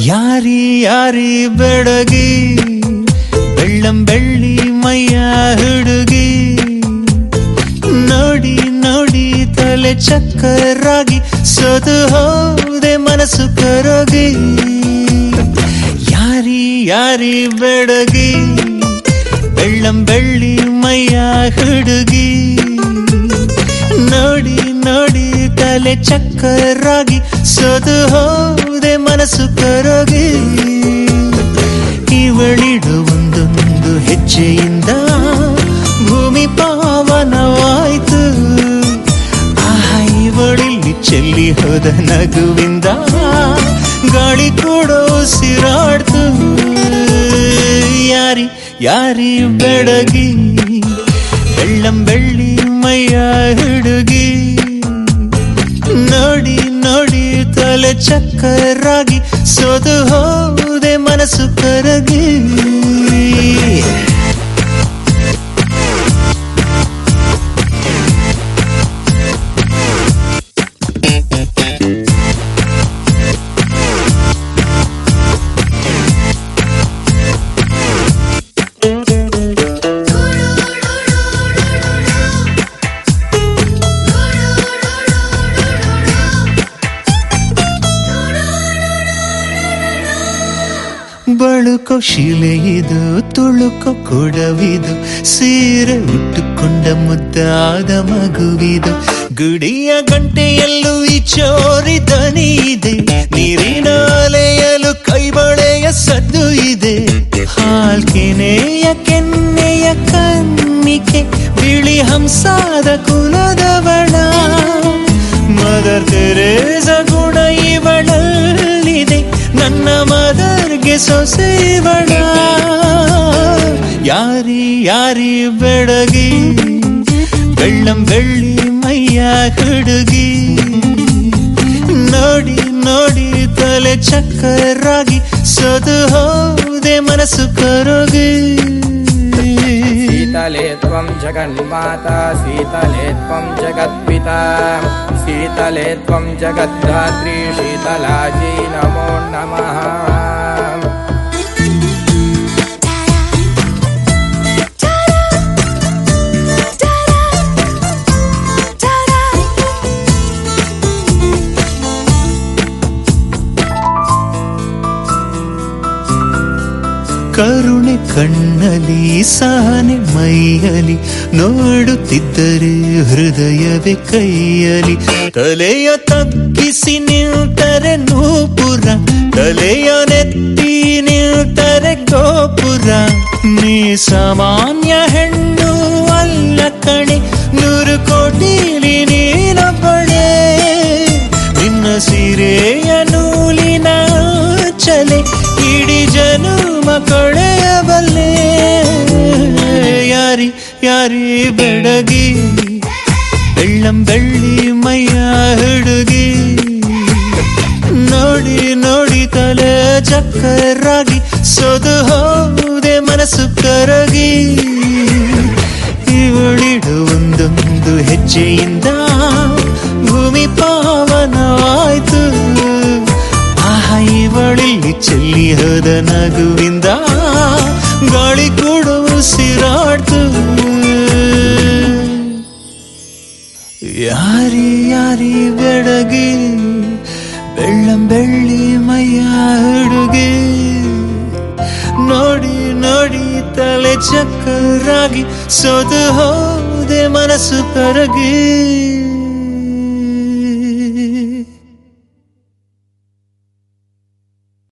ಯಾರಿ ಯಾರಿ ಬೆಡಗಿ ಬೆಳ್ಳಂ ಬೆಳ್ಳಿ ಮೈಯ ಹುಡುಗಿ ನೋಡಿ ನೋಡಿ ತಲೆ ಚಕ್ಕರಾಗಿ ಸೋತು ಹೋದೆ ಮನಸ್ಸು ಕರಗಿ ಯಾರಿ ಯಾರಿ ಬೆಡಗಿ ಬೆಳ್ಳಂ ಬೆಳ್ಳಿ ಮೈಯ ಹುಡುಗಿ ನೋಡಿ ನೋಡಿ ತಲೆ ಚಕ್ಕರಾಗಿ ಸೋದು ಹೋದೆ ಮನಸ್ಸು ಕರಗಿ ಇವಳಿಡು ಒಂದೊಂದು ಹೆಜ್ಜೆಯಿಂದ ಭೂಮಿ ಪಾವನವಾಯ್ತು ಆಹಾ ಇವಳಿಲ್ಲಿ ಚೆಲ್ಲಿ ಹೋದ ನಗುವಿಂದ ಗಾಳಿ ಕೂಡ ಉಸಿರಾಡ್ತು ಯಾರಿ ಯಾರಿ ಬೆಡಗಿ ಬೆಳ್ಳಂ ಬೆಳ್ಳಿ ಮೈಯ ಹುಡುಗಿ ನೋಡಿ ನೋಡಿ ತಲೆ ಚಕ್ಕರಾಗಿ ಸೋದು ಹೋದೆ ಮನಸ್ಸು ಕರಗಿ ಬಳುಕೋ ಶಿಲೆಯಿದು ತುಳುಕೋ ಕೊಡವಿದು ಸೀರೆ ಉಟ್ಟುಕೊಂಡ ಮುದ್ದಾದ ಮಗುವಿದು ಗುಡಿಯ ಗಂಟೆಯಲ್ಲೂ ಈ ಚೋರಿ ದನಿ ಇದೆ ನೀರಿನ ಅಲೆಯಲು ಕೈಬಳೆಯ ಸದ್ದು ಇದೆ ಹಾಲ್ಕೆನೆಯ ಕೆನ್ನೆಯ ಕನ್ನಿಕೆ ಬಿಳಿ ಹಂಸಾದ ಕುಲದವಳ ಮದರ್ ತೆರೇಸ ಗುಣ ಇವಳಲ್ಲಿದೆ ನನ್ನ ಮದರ್ಗೆ ಸೊಸೆವಳ ಯಾರಿ ಯಾರಿ ಬೆಡಗಿ ಬೆಳ್ಳಂ ಬೆಳ್ಳಿ ಮೈಯ ಹುಡುಗಿ ನೋಡಿ ನೋಡಿ ತಲೆ ಚಕ್ಕರಾಗಿ ಸೋದು ಹೋದೆ ಮನಸ್ಸು ಕರಗಿ शीतले त्वं जगन्माता शीतले त्वं जगत्पिता शीतले त्वं जगद्धात्री शीतलाजी नमो नमः ಕರುಣೆ ಕಣ್ಣಲಿ ಸಹನೆ ಮೈಯಲಿ ನೋಡುತ್ತಿದ್ದರೆ ಹೃದಯವೇ ಕೈಯಲಿ ತಲೆಯ ತಗ್ಗಿಸಿ ನಿಂತರೆ ನೂಪುರ ತಲೆಯ ನೆತ್ತಿ ನಿಂತರೆ ಗೋಪುರ ನೀ ಸಾಮಾನ್ಯ ಹೆಣ್ಣು ಅಲ್ಲ ಕಣೆ ನೂರು ಕೋಟಿಲಿ ನೀನೊಬ್ಬಳೆ ನಿನ್ನ ಸೀರೆಯ ನೂಲಿನ ಚಲೆ ಇಡೀ ಜನುಮ ಕೊಳೆಯಬಲ್ಲೆ ಯಾರಿ ಯಾರಿ ಬೆಡಗಿ ಬೆಳ್ಳಂ ಬೆಳ್ಳಿ ಮೈಯ ಹುಡುಗಿ ನೋಡಿ ನೋಡಿ ತಲೆ ಚಕ್ಕರಾಗಿ ಸೋದು ಹೋದೆ ಮನಸ್ಸು ಕರಗಿ ಇವಳಿಡು ಒಂದೊಂದು ಹೆಜ್ಜೆಯಿಂದ ಭೂಮಿ ಪಾವನವಾಯ್ತು ಆಹಾ ಇವಳಿಲ್ಲಿ ಚೆಲ್ಲಿ ಹೋದ ನಗುವಿಂದ ಗಾಳಿ ಕೂಡ ಉಸಿರಾಡ್ತು ಯಾರಿ ಯಾರಿ ಬೆಡಗಿ ಬೆಳ್ಳಂ ಬೆಳ್ಳಿ ಮೈಯ ಹುಡುಗಿ ನೋಡಿ ನೋಡಿ ತಲೆ ಚಕ್ಕರಾಗಿ ಸೋದು ಹೋದೆ ಮನಸ್ಸು ಕರಗಿ